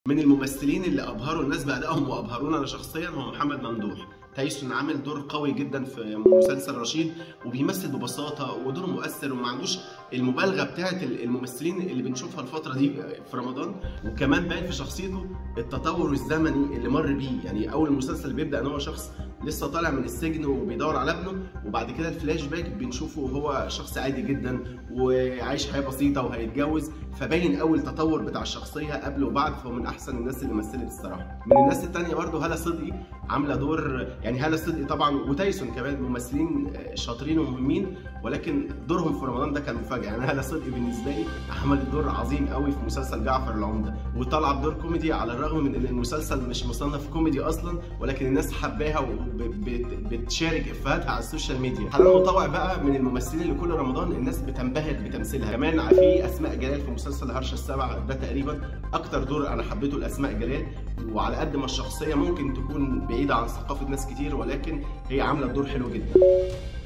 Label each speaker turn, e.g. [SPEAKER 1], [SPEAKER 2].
[SPEAKER 1] من الممثلين اللي ابهروا الناس بادائهم وابهرونا انا شخصيا هو محمد ممدوح تايسون عامل دور قوي جدا في مسلسل رشيد وبيمثل ببساطه ودوره مؤثر وما عندوش المبالغه بتاعه الممثلين اللي بنشوفها الفتره دي في رمضان وكمان باين في شخصيته التطور الزمني اللي مر بيه يعني اول المسلسل بيبدا ان هو شخص لسه طالع من السجن وبيدور على ابنه وبعد كده الفلاش باك بنشوفه هو شخص عادي جدا وعايش حياه بسيطه وهيتجوز فباين اول تطور بتاع الشخصيه قبل وبعد فهو من احسن الناس اللي مثلت الصراحه من الناس التانية برضه هلا صدقي عامله دور يعني هلا صدقي طبعا وتايسون كمان ممثلين شاطرين ومهمين ولكن دورهم في رمضان ده كان مفاجاه يعني هلا صدقي بالنسبه لي عملت دور عظيم قوي في مسلسل جعفر العمده وطالعه بدور كوميدي على الرغم من ان المسلسل مش مصنف كوميدي اصلا ولكن الناس حباها وبتشارك افيهاتها على السوشيال ميديا حنان مطوع بقى من الممثلين اللي كل رمضان الناس بتنبهر بتمثيلها كمان في اسماء جلال في مسلسل هرشه السبع ده تقريبا اكتر دور انا حبيته لاسماء جلال وعلى قد ما الشخصيه ممكن تكون بعيده عن ثقافه ناس كتير ولكن هي عامله الدور حلو جدا